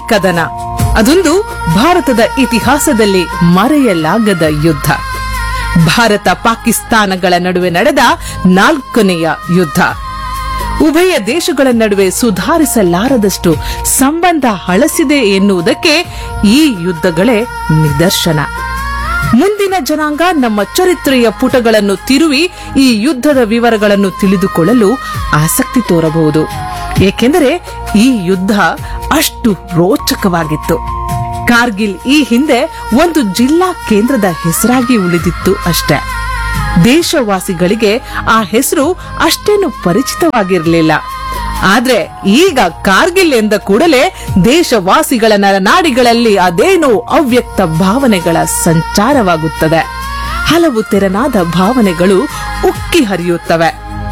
ಕದನ ಅದೊಂದು ಭಾರತದ ಇತಿಹಾಸದಲ್ಲಿ ಮರೆಯಲಾಗದ ಯುದ್ಧ ಭಾರತ ಪಾಕಿಸ್ತಾನಗಳ ನಡುವೆ ನಡೆದ ನಾಲ್ಕನೆಯ ಯುದ್ಧ ಉಭಯ ದೇಶಗಳ ನಡುವೆ ಸುಧಾರಿಸಲಾರದಷ್ಟು ಸಂಬಂಧ ಹಳಸಿದೆ ಎನ್ನುವುದಕ್ಕೆ ಈ ಯುದ್ಧಗಳೇ ನಿದರ್ಶನ ಮುಂದಿನ ಜನಾಂಗ ನಮ್ಮ ಚರಿತ್ರೆಯ ಪುಟಗಳನ್ನು ತಿರುವಿ ಈ ಯುದ್ಧದ ವಿವರಗಳನ್ನು ತಿಳಿದುಕೊಳ್ಳಲು ಆಸಕ್ತಿ ತೋರಬಹುದು ಏಕೆಂದರೆ ಈ ಯುದ್ಧ ಅಷ್ಟು ರೋಚಕವಾಗಿತ್ತು ಕಾರ್ಗಿಲ್ ಈ ಹಿಂದೆ ಒಂದು ಜಿಲ್ಲಾ ಕೇಂದ್ರದ ಹೆಸರಾಗಿ ಉಳಿದಿತ್ತು ಅಷ್ಟೇ ದೇಶವಾಸಿಗಳಿಗೆ ಆ ಹೆಸರು ಅಷ್ಟೇನು ಪರಿಚಿತವಾಗಿರಲಿಲ್ಲ ಆದ್ರೆ ಈಗ ಕಾರ್ಗಿಲ್ ಎಂದ ಕೂಡಲೇ ದೇಶವಾಸಿಗಳ ನರನಾಡಿಗಳಲ್ಲಿ ಅದೇನೋ ಅವ್ಯಕ್ತ ಭಾವನೆಗಳ ಸಂಚಾರವಾಗುತ್ತದೆ ಹಲವು ತೆರನಾದ ಭಾವನೆಗಳು ಉಕ್ಕಿ ಹರಿಯುತ್ತವೆ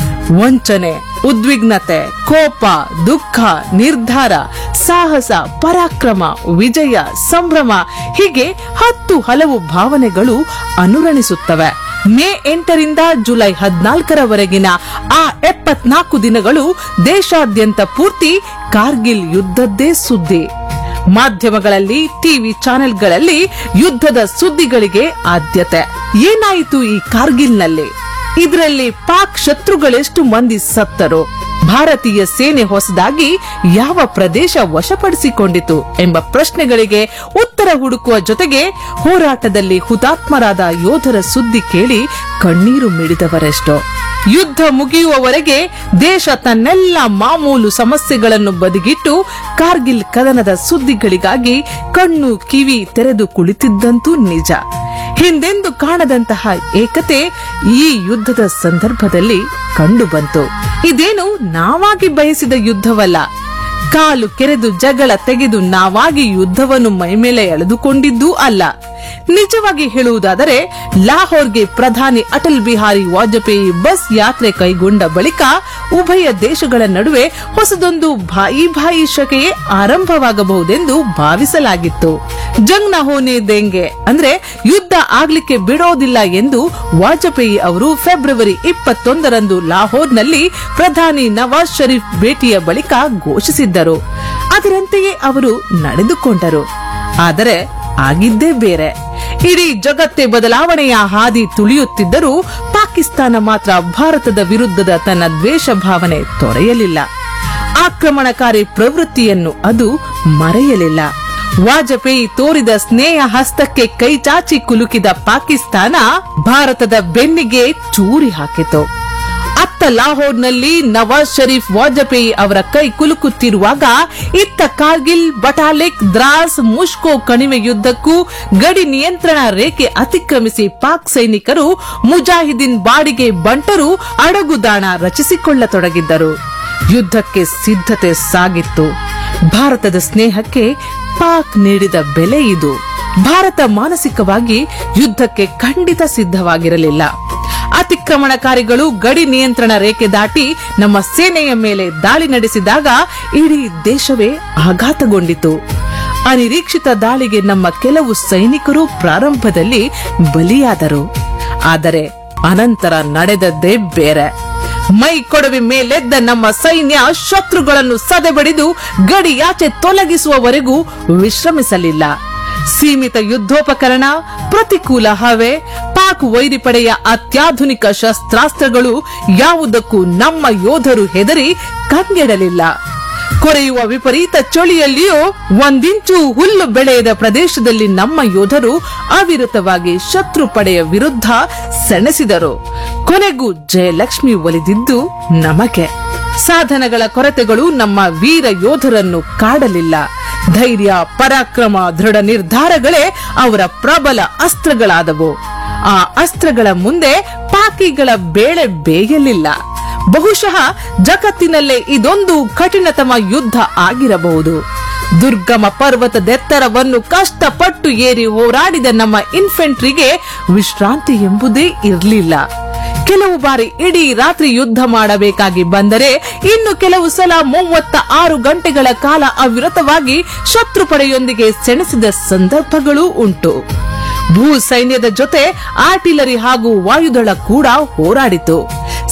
ವಂಚನೆ ಉದ್ವಿಗ್ನತೆ ಕೋಪ ದುಃಖ ನಿರ್ಧಾರ ಸಾಹಸ ಪರಾಕ್ರಮ ವಿಜಯ ಸಂಭ್ರಮ ಹೀಗೆ ಹತ್ತು ಹಲವು ಭಾವನೆಗಳು ಅನುರಣಿಸುತ್ತವೆ ಮೇ ಎಂಟರಿಂದ ಜುಲೈ ಹದಿನಾಲ್ಕರವರೆಗಿನ ಆ ಎಪ್ಪತ್ನಾಲ್ಕು ದಿನಗಳು ದೇಶಾದ್ಯಂತ ಪೂರ್ತಿ ಕಾರ್ಗಿಲ್ ಯುದ್ಧದ್ದೇ ಸುದ್ದಿ ಮಾಧ್ಯಮಗಳಲ್ಲಿ ಟಿವಿ ಚಾನೆಲ್ಗಳಲ್ಲಿ ಯುದ್ಧದ ಸುದ್ದಿಗಳಿಗೆ ಆದ್ಯತೆ ಏನಾಯಿತು ಈ ಕಾರ್ಗಿಲ್ನಲ್ಲಿ ಇದರಲ್ಲಿ ಪಾಕ್ ಶತ್ರುಗಳೆಷ್ಟು ಮಂದಿ ಸತ್ತರು ಭಾರತೀಯ ಸೇನೆ ಹೊಸದಾಗಿ ಯಾವ ಪ್ರದೇಶ ವಶಪಡಿಸಿಕೊಂಡಿತು ಎಂಬ ಪ್ರಶ್ನೆಗಳಿಗೆ ಉತ್ತರ ಹುಡುಕುವ ಜೊತೆಗೆ ಹೋರಾಟದಲ್ಲಿ ಹುತಾತ್ಮರಾದ ಯೋಧರ ಸುದ್ದಿ ಕೇಳಿ ಕಣ್ಣೀರು ಮಿಡಿದವರೆಷ್ಟೋ ಯುದ್ಧ ಮುಗಿಯುವವರೆಗೆ ದೇಶ ತನ್ನೆಲ್ಲ ಮಾಮೂಲು ಸಮಸ್ಯೆಗಳನ್ನು ಬದಿಗಿಟ್ಟು ಕಾರ್ಗಿಲ್ ಕದನದ ಸುದ್ದಿಗಳಿಗಾಗಿ ಕಣ್ಣು ಕಿವಿ ತೆರೆದು ಕುಳಿತಿದ್ದಂತೂ ನಿಜ ಹಿಂದೆಂದು ಕಾಣದಂತಹ ಏಕತೆ ಈ ಯುದ್ಧದ ಸಂದರ್ಭದಲ್ಲಿ ಕಂಡುಬಂತು ಇದೇನು ನಾವಾಗಿ ಬಯಸಿದ ಯುದ್ಧವಲ್ಲ ಕಾಲು ಕೆರೆದು ಜಗಳ ತೆಗೆದು ನಾವಾಗಿ ಯುದ್ಧವನ್ನು ಮೈಮೇಲೆ ಎಳೆದುಕೊಂಡಿದ್ದೂ ಅಲ್ಲ ನಿಜವಾಗಿ ಹೇಳುವುದಾದರೆ ಲಾಹೋರ್ಗೆ ಪ್ರಧಾನಿ ಅಟಲ್ ಬಿಹಾರಿ ವಾಜಪೇಯಿ ಬಸ್ ಯಾತ್ರೆ ಕೈಗೊಂಡ ಬಳಿಕ ಉಭಯ ದೇಶಗಳ ನಡುವೆ ಹೊಸದೊಂದು ಭಾಯಿ ಭಾಯಿ ಶಕೆಯೇ ಆರಂಭವಾಗಬಹುದೆಂದು ಭಾವಿಸಲಾಗಿತ್ತು ಜಂಗ್ ನ ಹೋನೆ ದೆಂಗೆ ಅಂದ್ರೆ ಯುದ್ಧ ಆಗ್ಲಿಕ್ಕೆ ಬಿಡೋದಿಲ್ಲ ಎಂದು ವಾಜಪೇಯಿ ಅವರು ಫೆಬ್ರವರಿ ಇಪ್ಪತ್ತೊಂದರಂದು ಲಾಹೋರ್ನಲ್ಲಿ ಪ್ರಧಾನಿ ನವಾಜ್ ಶರೀಫ್ ಭೇಟಿಯ ಬಳಿಕ ಘೋಷಿಸಿದ್ದರು ಅದರಂತೆಯೇ ಅವರು ನಡೆದುಕೊಂಡರು ಆದರೆ ಆಗಿದ್ದೇ ಬೇರೆ ಇಡೀ ಜಗತ್ತೇ ಬದಲಾವಣೆಯ ಹಾದಿ ತುಳಿಯುತ್ತಿದ್ದರೂ ಪಾಕಿಸ್ತಾನ ಮಾತ್ರ ಭಾರತದ ವಿರುದ್ಧದ ತನ್ನ ದ್ವೇಷ ಭಾವನೆ ತೊರೆಯಲಿಲ್ಲ ಆಕ್ರಮಣಕಾರಿ ಪ್ರವೃತ್ತಿಯನ್ನು ಅದು ಮರೆಯಲಿಲ್ಲ ವಾಜಪೇಯಿ ತೋರಿದ ಸ್ನೇಹ ಹಸ್ತಕ್ಕೆ ಕೈಚಾಚಿ ಕುಲುಕಿದ ಪಾಕಿಸ್ತಾನ ಭಾರತದ ಬೆನ್ನಿಗೆ ಚೂರಿ ಹಾಕಿತು ಅತ್ತ ಲಾಹೋರ್ನಲ್ಲಿ ನವಾಜ್ ಶರೀಫ್ ವಾಜಪೇಯಿ ಅವರ ಕೈ ಕುಲುಕುತ್ತಿರುವಾಗ ಇತ್ತ ಕಾರ್ಗಿಲ್ ಬಟಾಲಿಕ್ ದ್ರಾಸ್ ಮುಷ್ಕೋ ಕಣಿವೆ ಯುದ್ಧಕ್ಕೂ ಗಡಿ ನಿಯಂತ್ರಣ ರೇಖೆ ಅತಿಕ್ರಮಿಸಿ ಪಾಕ್ ಸೈನಿಕರು ಮುಜಾಹಿದೀನ್ ಬಾಡಿಗೆ ಬಂಟರು ಅಡಗುದಾಣ ರಚಿಸಿಕೊಳ್ಳತೊಡಗಿದ್ದರು ಯುದ್ಧಕ್ಕೆ ಸಿದ್ಧತೆ ಸಾಗಿತ್ತು ಭಾರತದ ಸ್ನೇಹಕ್ಕೆ ಪಾಕ್ ನೀಡಿದ ಬೆಲೆ ಇದು ಭಾರತ ಮಾನಸಿಕವಾಗಿ ಯುದ್ಧಕ್ಕೆ ಖಂಡಿತ ಸಿದ್ಧವಾಗಿರಲಿಲ್ಲ ಅತಿಕ್ರಮಣಕಾರಿಗಳು ಗಡಿ ನಿಯಂತ್ರಣ ರೇಖೆ ದಾಟಿ ನಮ್ಮ ಸೇನೆಯ ಮೇಲೆ ದಾಳಿ ನಡೆಸಿದಾಗ ಇಡೀ ದೇಶವೇ ಆಘಾತಗೊಂಡಿತು ಅನಿರೀಕ್ಷಿತ ದಾಳಿಗೆ ನಮ್ಮ ಕೆಲವು ಸೈನಿಕರು ಪ್ರಾರಂಭದಲ್ಲಿ ಬಲಿಯಾದರು ಆದರೆ ಅನಂತರ ನಡೆದದ್ದೇ ಬೇರೆ ಮೈ ಕೊಡವಿ ಮೇಲೆದ್ದ ನಮ್ಮ ಸೈನ್ಯ ಶತ್ರುಗಳನ್ನು ಸದೆಬಡಿದು ಗಡಿಯಾಚೆ ತೊಲಗಿಸುವವರೆಗೂ ವಿಶ್ರಮಿಸಲಿಲ್ಲ ಸೀಮಿತ ಯುದ್ಧೋಪಕರಣ ಪ್ರತಿಕೂಲ ಹವೆ ಪಾಕ್ ವೈರಿಪಡೆಯ ಅತ್ಯಾಧುನಿಕ ಶಸ್ತ್ರಾಸ್ತ್ರಗಳು ಯಾವುದಕ್ಕೂ ನಮ್ಮ ಯೋಧರು ಹೆದರಿ ಕಂಗೆಡಲಿಲ್ಲ ಕೊರೆಯುವ ವಿಪರೀತ ಚಳಿಯಲ್ಲಿಯೂ ಒಂದಿಂಚು ಹುಲ್ಲು ಬೆಳೆಯದ ಪ್ರದೇಶದಲ್ಲಿ ನಮ್ಮ ಯೋಧರು ಅವಿರತವಾಗಿ ಶತ್ರು ಪಡೆಯ ವಿರುದ್ಧ ಸೆಣಸಿದರು ಕೊನೆಗೂ ಜಯಲಕ್ಷ್ಮಿ ಒಲಿದಿದ್ದು ನಮಗೆ ಸಾಧನಗಳ ಕೊರತೆಗಳು ನಮ್ಮ ವೀರ ಯೋಧರನ್ನು ಕಾಡಲಿಲ್ಲ ಧೈರ್ಯ ಪರಾಕ್ರಮ ದೃಢ ನಿರ್ಧಾರಗಳೇ ಅವರ ಪ್ರಬಲ ಅಸ್ತ್ರಗಳಾದವು ಆ ಅಸ್ತ್ರಗಳ ಮುಂದೆ ಪಾಕಿಗಳ ಬೇಳೆ ಬೇಯಲಿಲ್ಲ ಬಹುಶಃ ಜಗತ್ತಿನಲ್ಲೇ ಇದೊಂದು ಕಠಿಣತಮ ಯುದ್ಧ ಆಗಿರಬಹುದು ದುರ್ಗಮ ಪರ್ವತದೆತ್ತರವನ್ನು ಕಷ್ಟಪಟ್ಟು ಏರಿ ಹೋರಾಡಿದ ನಮ್ಮ ಇನ್ಫೆಂಟ್ರಿಗೆ ವಿಶ್ರಾಂತಿ ಎಂಬುದೇ ಇರಲಿಲ್ಲ ಕೆಲವು ಬಾರಿ ಇಡೀ ರಾತ್ರಿ ಯುದ್ಧ ಮಾಡಬೇಕಾಗಿ ಬಂದರೆ ಇನ್ನು ಕೆಲವು ಸಲ ಮೂವತ್ತ ಆರು ಗಂಟೆಗಳ ಕಾಲ ಅವಿರತವಾಗಿ ಶತ್ರು ಪಡೆಯೊಂದಿಗೆ ಸೆಣಸಿದ ಸಂದರ್ಭಗಳೂ ಉಂಟು ಭೂ ಸೈನ್ಯದ ಜೊತೆ ಆರ್ಟಿಲರಿ ಹಾಗೂ ವಾಯುದಳ ಕೂಡ ಹೋರಾಡಿತು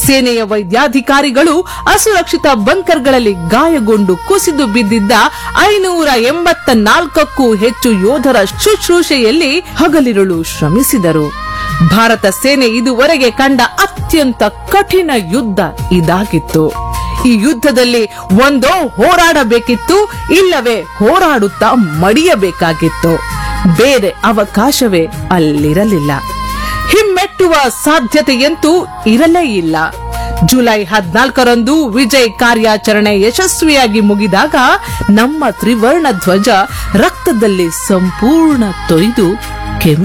ಸೇನೆಯ ವೈದ್ಯಾಧಿಕಾರಿಗಳು ಅಸುರಕ್ಷಿತ ಬಂಕರ್ಗಳಲ್ಲಿ ಗಾಯಗೊಂಡು ಕುಸಿದು ಬಿದ್ದಿದ್ದ ಐನೂರ ಎಂಬತ್ತ ನಾಲ್ಕಕ್ಕೂ ಹೆಚ್ಚು ಯೋಧರ ಶುಶ್ರೂಷೆಯಲ್ಲಿ ಹಗಲಿರುಳು ಶ್ರಮಿಸಿದರು ಭಾರತ ಸೇನೆ ಇದುವರೆಗೆ ಕಂಡ ಅತ್ಯಂತ ಕಠಿಣ ಯುದ್ಧ ಇದಾಗಿತ್ತು ಈ ಯುದ್ಧದಲ್ಲಿ ಒಂದೋ ಹೋರಾಡಬೇಕಿತ್ತು ಇಲ್ಲವೇ ಹೋರಾಡುತ್ತಾ ಮಡಿಯಬೇಕಾಗಿತ್ತು ಬೇರೆ ಅವಕಾಶವೇ ಅಲ್ಲಿರಲಿಲ್ಲ ಹಿಮ್ಮೆಟ್ಟುವ ಸಾಧ್ಯತೆಯಂತೂ ಇರಲೇ ಇಲ್ಲ ಜುಲೈ ಹದಿನಾಲ್ಕರಂದು ವಿಜಯ್ ಕಾರ್ಯಾಚರಣೆ ಯಶಸ್ವಿಯಾಗಿ ಮುಗಿದಾಗ ನಮ್ಮ ತ್ರಿವರ್ಣ ಧ್ವಜ ರಕ್ತದಲ್ಲಿ ಸಂಪೂರ್ಣ ತೊಯ್ದು ಕೆಂಪು